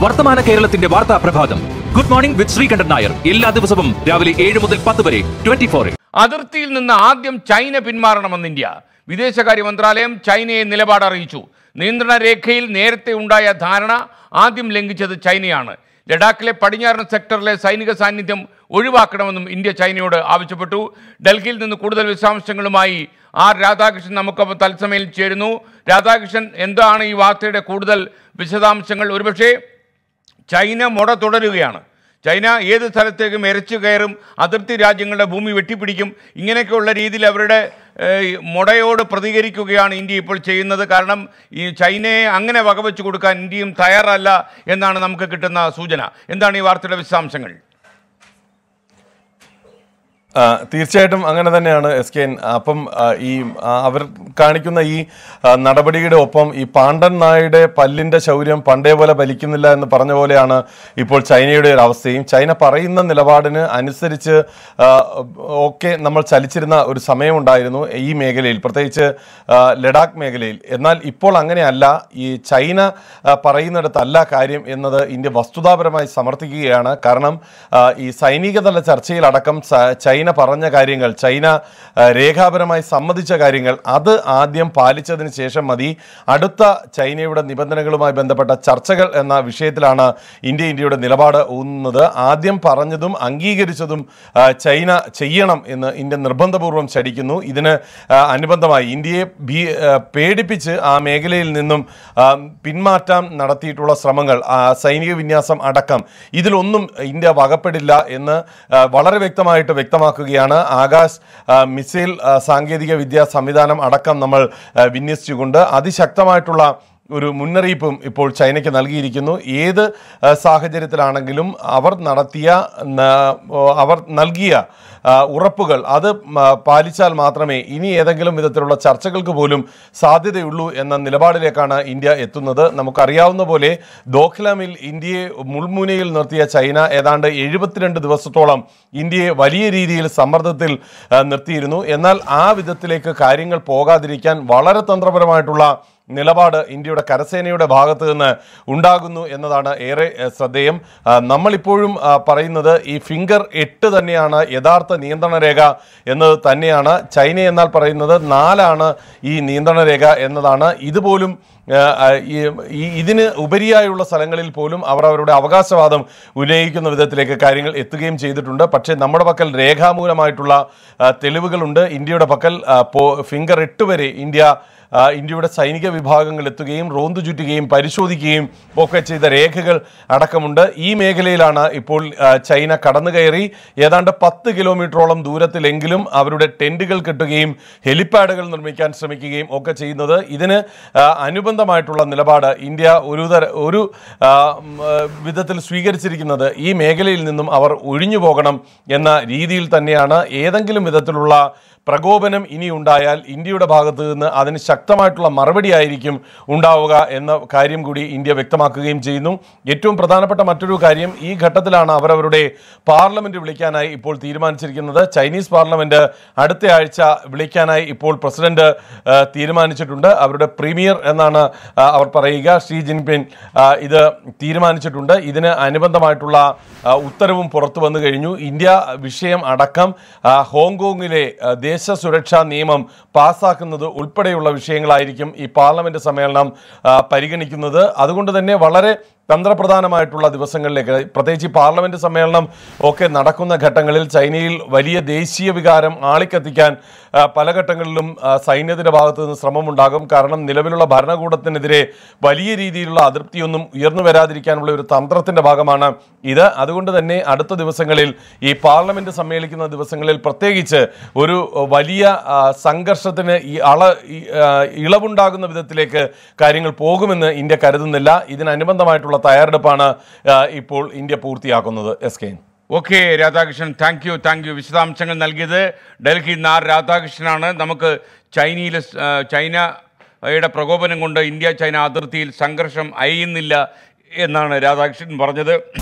വർത്തമാന കേരളത്തിന്റെ വാർത്താ പ്രഭാതം good morning with Sreekandan Nair എല്ലാ ദിവസവും രാവിലെ ഏഴ് മുതൽ പത്ത് വരെ ട്വന്റി ഫോറിൽ അതിർത്തിയിൽ നിന്ന് ആദ്യം ചൈന പിന്മാറണമെന്ന് ഇന്ത്യ വിദേശകാര്യ മന്ത്രാലയം ചൈനയെ നിലപാട് അറിയിച്ചു നിയന്ത്രണ രേഖയിൽ നേരത്തെ ഉണ്ടായ ധാരണ ആദ്യം ലംഘിച്ചത് ചൈനയാണ് ലഡാക്കിലെ പടിഞ്ഞാറൻ സെക്ടറിലെ സൈനിക സാന്നിധ്യം ഒഴിവാക്കണമെന്നും ഇന്ത്യ ചൈനയോട് ആവശ്യപ്പെട്ടു ഡൽഹിയിൽ നിന്ന് കൂടുതൽ വിശദാംശങ്ങളുമായി ആർ രാധാകൃഷ്ണൻ നമുക്കൊപ്പം തത്സമയം ചേരുന്നു രാധാകൃഷ്ണൻ എന്താണ് ഈ വാർത്തയുടെ കൂടുതൽ വിശദാംശങ്ങൾ ഒരുപക്ഷേ ചൈന മുട തുടരുകയാണ് ചൈന ഏത് സ്ഥലത്തേക്കും എരച്ചു കയറും അതിർത്തി രാജ്യങ്ങളുടെ ഭൂമി വെട്ടിപ്പിടിക്കും ഇങ്ങനെയൊക്കെയുള്ള രീതിയിൽ അവരുടെ ഏഹ്, മുടയോട് പ്രതികരിക്കുകയാണ് ഇന്ത്യ ഇപ്പോൾ ചെയ്യുന്നത് കാരണം ഈ ചൈനയെ അങ്ങനെ വകവെച്ച് കൊടുക്കാൻ ഇന്ത്യയും തയ്യാറല്ല എന്നാണ് നമുക്ക് കിട്ടുന്ന സൂചന എന്താണ് ഈ വാർത്തയുടെ വിശദാംശങ്ങൾ ആ, തീർച്ചയായിട്ടും അങ്ങനെ തന്നെയാണ് എസ് കെ എൻ അപ്പം ആ, ഈ ആ, അവർ കാണിക്കുന്ന ഈ ആ, നടപടിയുടെ ഒപ്പം ഈ പാണ്ഡൻ നായുടെ പല്ലിന്റെ ശൗര്യം പണ്ടേ പോലെ ഫലിക്കുന്നില്ല എന്ന് പറഞ്ഞ പോലെയാണ് ഇപ്പോൾ ചൈനയുടെ ഒരു അവസ്ഥയും ചൈന പറയുന്ന നിലപാടിന് അനുസരിച്ച് ആ, ഒക്കെ നമ്മൾ ചലിച്ചിരുന്ന ഒരു സമയമുണ്ടായിരുന്നു ഈ മേഖലയിൽ പ്രത്യേകിച്ച് ആ, ലഡാക്ക് മേഖലയിൽ എന്നാൽ ഇപ്പോൾ അങ്ങനെയല്ല ഈ ചൈന ആ, പറയുന്നിടത്തല്ല കാര്യം എന്നത് ഇന്ത്യ വസ്തുതാപരമായി സമർത്ഥിക്കുകയാണ് കാരണം ആ, ഈ സൈനികതല ചർച്ചയിലടക്കം സ- ചൈന പറഞ്ഞ കാര്യങ്ങൾ ചൈന ആ, രേഖാപരമായി സമ്മതിച്ച കാര്യങ്ങൾ അത് ആദ്യം പാലിച്ചതിന് ശേഷം മതി അടുത്ത ചൈനയുടെ നിബന്ധനകളുമായി ബന്ധപ്പെട്ട ചർച്ചകൾ എന്ന വിഷയത്തിലാണ് ഇന്ത്യ ഇന്ത്യയുടെ നിലപാട് ഊന്നുന്നത് ആദ്യം പറഞ്ഞതും അംഗീകരിച്ചതും ആ, ചൈന ചെയ്യണം എന്ന് ഇന്ത്യ നിർബന്ധപൂർവ്വം ശടിക്കുന്നു ഇതിന് ആ, അനുബന്ധമായി ഇന്ത്യയെ ഭീ ആ, പേടിപ്പിച്ച് ആ മേഖലയിൽ നിന്നും ആ, പിന്മാറ്റാൻ നടത്തിയിട്ടുള്ള ശ്രമങ്ങൾ ആ, സൈനിക വിന്യാസം അടക്കം ഇതിലൊന്നും ഇന്ത്യ വകപ്പെടില്ല എന്ന് ആ, വളരെ വ്യക്തമായിട്ട് വ്യക്തമാക്കുകയാണ് ആകാശ് ആ, മിസൈൽ ആ, സാങ്കേതിക വിദ്യാ സംവിധാനം അടക്കം നമ്മൾ ആ, വിന്യസിച്ചുകൊണ്ട് അതിശക്തമായിട്ടുള്ള ഒരു മുന്നറിയിപ്പും ഇപ്പോൾ ചൈനയ്ക്ക് നൽകിയിരിക്കുന്നു ഏത് ആ, സാഹചര്യത്തിലാണെങ്കിലും അവർ നടത്തിയ ന- ഓ, അവർ നൽകിയ ആ, ഉറപ്പുകൾ അത് മ, പാലിച്ചാൽ മാത്രമേ ഇനി ഏതെങ്കിലും വിധത്തിലുള്ള ചർച്ചകൾക്ക് പോലും സാധ്യതയുള്ളൂ എന്ന നിലപാടിലേക്കാണ് ഇന്ത്യ എത്തുന്നത് നമുക്കറിയാവുന്ന പോലെ ദോഖ്ലാമിൽ ഇന്ത്യയെ മുൾമുനയിൽ നിർത്തിയ ചൈന ഏതാണ്ട് എഴുപത്തിരണ്ട് ദിവസത്തോളം ഇന്ത്യയെ വലിയ രീതിയിൽ സമ്മർദ്ദത്തിൽ ആ, നിർത്തിയിരുന്നു എന്നാൽ ആ വിധത്തിലേക്ക് കാര്യങ്ങൾ പോകാതിരിക്കാൻ വളരെ തന്ത്രപരമായിട്ടുള്ള നിലപാട് ഇന്ത്യയുടെ കരസേനയുടെ ഭാഗത്ത് നിന്ന് ഉണ്ടാകുന്നു എന്നതാണ് ഏറെ ഏഹ്, ശ്രദ്ധേയം ആ, നമ്മളിപ്പോഴും ആ, പറയുന്നത് ഈ ഫിംഗർ എട്ട് തന്നെയാണ് യഥാർത്ഥ നിയന്ത്രണ രേഖ എന്നത് തന്നെയാണ് ചൈന എന്നാൽ പറയുന്നത് നാലാണ് ഈ നിയന്ത്രണ രേഖ എന്നതാണ് ഇതുപോലും ആ, ആ, ഈ- ഈ ഇതിന് ഉപരിയായുള്ള സ്ഥലങ്ങളിൽ പോലും അവർ അവരുടെ അവകാശവാദം ഉന്നയിക്കുന്ന വിധത്തിലേക്ക് കാര്യങ്ങൾ എത്തുകയും ചെയ്തിട്ടുണ്ട് പക്ഷേ നമ്മുടെ പക്കൽ രേഖാമൂലമായിട്ടുള്ള ആ, തെളിവുകളുണ്ട് ഇന്ത്യയുടെ പക്കൽ ആ, പോ- ഫിംഗർ എട്ട് വരെ ഇന്ത്യ ആ, ഇന്ത്യയുടെ സൈനിക വിഭാഗങ്ങൾ എത്തുകയും റോന്തു ചുറ്റുകയും പരിശോധിക്കുകയും ഒക്കെ ചെയ്ത രേഖകൾ അടക്കമുണ്ട് ഈ മേഖലയിലാണ് ഇപ്പോൾ ആ, ചൈന കടന്നു കയറി ഏതാണ്ട് പത്ത് കിലോമീറ്ററോളം ദൂരത്തിലെങ്കിലും അവരുടെ ടെന്റുകൾ കെട്ടുകയും ഹെലിപ്പാഡുകൾ നിർമ്മിക്കാൻ ശ്രമിക്കുകയും ഒക്കെ ചെയ്യുന്നത് ഇതിന് ആ, അനുബന്ധമായിട്ടുള്ള നിലപാട് ഇന്ത്യ ഒരു തര ഒരു ആ, ഉം, ആ, വിധത്തിൽ സ്വീകരിച്ചിരിക്കുന്നത് ഈ മേഖലയിൽ നിന്നും അവർ ഒഴിഞ്ഞു പോകണം എന്ന രീതിയിൽ തന്നെയാണ് ഏതെങ്കിലും വിധത്തിലുള്ള പ്രകോപനം ഇനി ഉണ്ടായാൽ ഇന്ത്യയുടെ ഭാഗത്ത് നിന്ന് അതിന് ശക്തമായിട്ടുള്ള മറുപടി ആയിരിക്കും ഉണ്ടാവുക എന്ന കാര്യം കൂടി ഇന്ത്യ വ്യക്തമാക്കുകയും ചെയ്യുന്നു ഏറ്റവും പ്രധാനപ്പെട്ട മറ്റൊരു കാര്യം ഈ ഘട്ടത്തിലാണ് അവരവരുടെ പാർലമെന്റ് വിളിക്കാനായി ഇപ്പോൾ തീരുമാനിച്ചിരിക്കുന്നത് ചൈനീസ് പാർലമെന്റ് അടുത്ത ആഴ്ച വിളിക്കാനായി ഇപ്പോൾ പ്രസിഡന്റ് ആ, തീരുമാനിച്ചിട്ടുണ്ട് അവരുടെ പ്രീമിയർ എന്നാണ് ആ, അവർ പറയുക ഷീ ജിൻപിൻ ആ, ഇത് തീരുമാനിച്ചിട്ടുണ്ട് ഇതിന് അനുബന്ധമായിട്ടുള്ള ആ, ഉത്തരവും പുറത്തു വന്നു കഴിഞ്ഞു ഇന്ത്യ വിഷയം അടക്കം ആ, ഹോങ്കോങ്ങിലെ ആ, ദേശ സുരക്ഷാ നിയമം പാസ്സാക്കുന്നത് ഉൾപ്പെടെയുള്ള വിഷയങ്ങളായിരിക്കും ഈ പാർലമെന്റ് സമ്മേളനം ആ, പരിഗണിക്കുന്നത് അതുകൊണ്ട് തന്നെ വളരെ തന്ത്രപ്രധാനമായിട്ടുള്ള ദിവസങ്ങളിലേക്ക് പ്രത്യേകിച്ച് ഈ പാർലമെന്റ് സമ്മേളനം ഒക്കെ നടക്കുന്ന ഘട്ടങ്ങളിൽ ചൈനയിൽ വലിയ ദേശീയ വികാരം ആളിക്കത്തിക്കാൻ ആ, പല ഘട്ടങ്ങളിലും ആ, സൈന്യത്തിന്റെ ഭാഗത്ത് നിന്ന് ശ്രമമുണ്ടാകും കാരണം നിലവിലുള്ള ഭരണകൂടത്തിനെതിരെ വലിയ രീതിയിലുള്ള അതൃപ്തിയൊന്നും ഉയർന്നു വരാതിരിക്കാനുള്ള ഒരു തന്ത്രത്തിന്റെ ഭാഗമാണ് ഇത് അതുകൊണ്ട് തന്നെ അടുത്ത ദിവസങ്ങളിൽ ഈ പാർലമെന്റ് സമ്മേളിക്കുന്ന ദിവസങ്ങളിൽ പ്രത്യേകിച്ച് ഒരു വലിയ ആ, സംഘർഷത്തിന് ഈ അള ഈ, ആ, ഇളവുണ്ടാകുന്ന വിധത്തിലേക്ക് കാര്യങ്ങൾ പോകുമെന്ന് ഇന്ത്യ കരുതുന്നില്ല ഇതിനനുബന്ധമായിട്ടുള്ള തയ്യാറെടുപ്പാണ് ആ, ഇപ്പോൾ ഇന്ത്യ പൂർത്തിയാക്കുന്നത് S K okay Radhakrishnan thank you thank you വിശദാംശങ്ങൾ നൽകിയത് ഡൽഹി നാർ രാധാകൃഷ്ണനാണ് നമുക്ക് ചൈനയിലെ സ്- ആ, ചൈനയുടെ പ്രകോപനം കൊണ്ട് ഇന്ത്യ ചൈന അതിർത്തിയിൽ സംഘർഷം അയയുന്നില്ല എന്നാണ് രാധാകൃഷ്ണൻ പറഞ്ഞത്